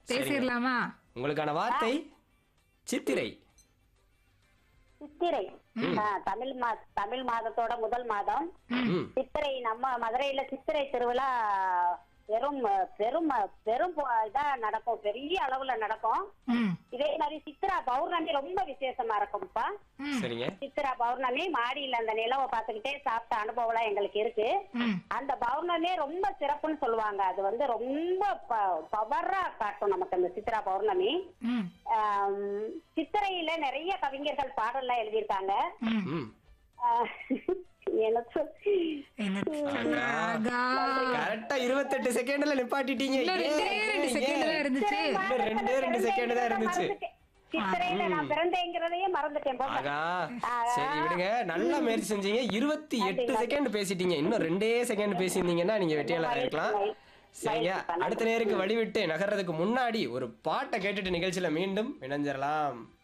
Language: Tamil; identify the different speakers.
Speaker 1: பேசிடலாமா
Speaker 2: உங்களுக்கான வார்த்தை சித்திரை
Speaker 3: சித்திரை ஆ, தமிழ் மா தமிழ் மாதத்தோட முதல் மாதம்
Speaker 2: ம்
Speaker 3: சித்திரை நம்ம மதுரையில சித்திரை திருவிழா பெரும் பெரும் பெரும் போ- இதா நடக்கும் பெரிய அளவுல நடக்கும்
Speaker 1: ம்
Speaker 3: இதே மாதிரி சித்ரா பௌர்ணமி ரொம்ப விசேஷமா இருக்கும்ப்பா
Speaker 1: ம்
Speaker 2: சரிங்க
Speaker 3: சித்ரா பௌர்ணமி மாடியில அந்த நிலவை பார்த்துக்கிட்டே சாப்பிட்ட அனுபவம்லாம் எங்களுக்கு இருக்கு
Speaker 1: ம்
Speaker 3: அந்த பௌர்ணமி ரொம்ப சிறப்புன்னு சொல்லுவாங்க அது வந்து ரொம்ப பவரா காட்டும் நமக்கு அந்த சித்ரா பௌர்ணமி
Speaker 1: ம்
Speaker 3: ஆம், சித்திரையில நிறைய கவிஞர்கள் பாடல்லாம் எழுதியிருக்காங்க
Speaker 1: ம்
Speaker 2: ம்
Speaker 3: ஆஹ், எனக்கு
Speaker 1: என்ன ஆகா
Speaker 2: கரெக்டா இருபத்தெட்டு செகண்ட்ல நிப்பாட்டிட்டீங்க
Speaker 1: இன்னும் ரெண்டே
Speaker 2: ஏன்,
Speaker 1: ரெண்டு
Speaker 2: ஏன்,
Speaker 1: செகண்ட் தான்
Speaker 2: ஏன்?
Speaker 1: இருந்துச்சு
Speaker 2: இன்னும் ரெண்டே ரெண்டு செகண்ட் தான் இருந்துச்சு
Speaker 3: மறந்துட்டேன். சித்திரையில நான் பிறந்தேங்கிறதையே மறந்துட்டேன் போங்க
Speaker 2: ஆகா சரி விடுங்க நல்லா முயற்சி செஞ்சீங்க இருபத்தி எட்டு செகண்ட் பேசிட்டீங்க இன்னும் ரெண்டே செகண்ட் பேசியிருந்தீங்கன்னா நீங்க வெற்றியாளர் இருக்கலாம் சரிங்க அடுத்த நேருக்கு வழிவிட்டு நகர்றதுக்கு முன்னாடி ஒரு பாட்டை கேட்டுட்டு நிகழ்ச்சியில மீண்டும் இணைஞ்சிடலாம்